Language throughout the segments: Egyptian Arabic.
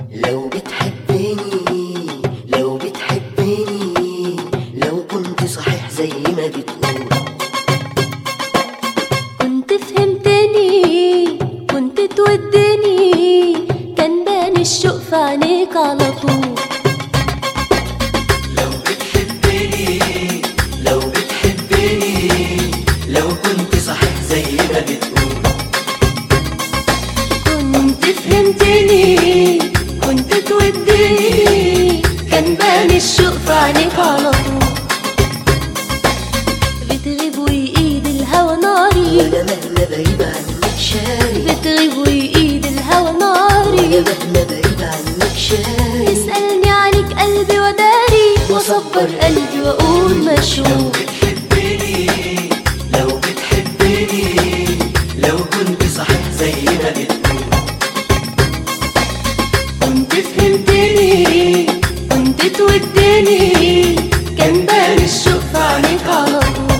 لو بتحبني لو بتحبني لو كنت صحيح زي ما بتقول كنت فهمتني كنت تودني كان بان الشوق في عينيك على طول لو بتحبني لو بتحبني لو كنت صحيح زي ما بتقول كنت فهمتني كنت تودني كان بان الشوق في عينيك على طول بتغيب ويقيد الهوى ناري وانا مهما بعيد عنك شاري بتغيب ويقيد الهوى وانا ناري مهما بعيد عنك شاري تسألني عليك قلبي وداري وصبر قلبي واقول مشغول بتحبني لو بتحبني لو كنت صحيح زي ما بتقول كنت فهمتني كنت تودني كان بان الشوق في عينيك على طول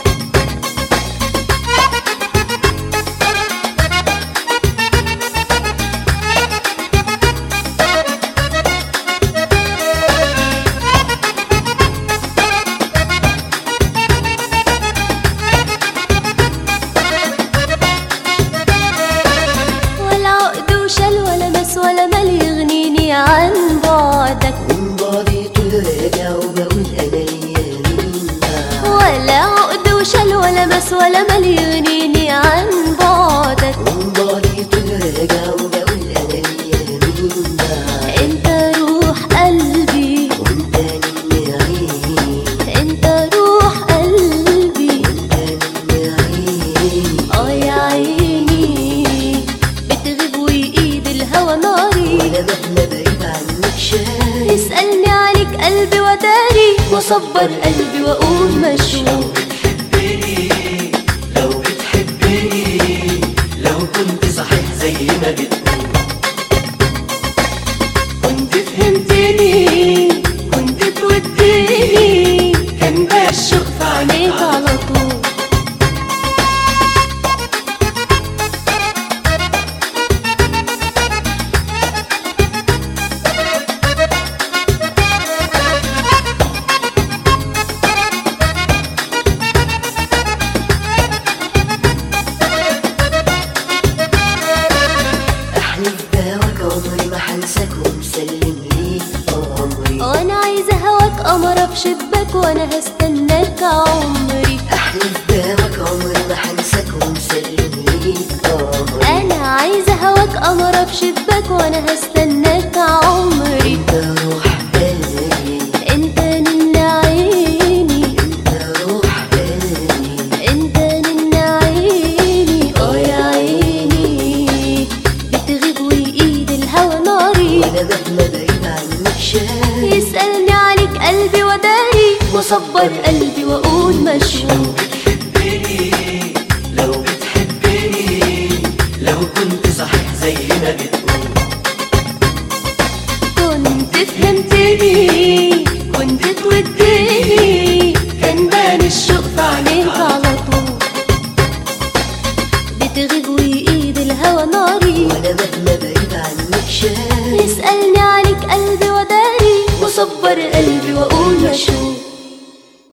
ولا عقد وشل ولا مس ولا مال يغنيني عن بعدك من بعدي طول راجع وبقول انا ليا مين بعد ولا عقد وشل ولا مس ولا مال يغنيني عن بعدك من بعدي طول راجع وبقول انا ليا مين بعد انت روح قلبي وانت نجم عيني انت روح قلبي انت نجم عيني اه يا عيني بتغيب ويقيد الهوى ناري وانا مهما بعيد عنك شاري اسألني عليك قلبي وداري وصبر قلبي واقول مشغول بتحبني لو بتحبني لو كنت صحيح زي ما بتقول كنت فهمتني كنت تودني كان بقى الشوق في عينيك على طول احلف بهواك عمري ما حنساك ومسلم ليك عمري وانا عايزه هواك قمرة في شباك وانا هستناك عمري احلف بهواك عمري ما حنساك ومسلم ليك عمري انا عايزه هواك قمرة في شباك وانا هستناك عمري انت روح قلبي انت نن عيني انت روح قلبي انت نن عيني اه يا عيني بتغيب ويقيد الهوى ناري وانا مهما بعيد عنك شاري يسألني عليك قلبي وداري وصبر قلبي واقول مشغول بتحبني لو بتحبني لو كنت صحيح زي ما بتقول كنت فهمتني كنت تودني كان بان الشوق في عينيك على طول بتغيب ويقيد الهوى ناري وانا مهما بعيد عنك شاري يسألني عليك قلبي وداري وصبر قلبي واقول مشغول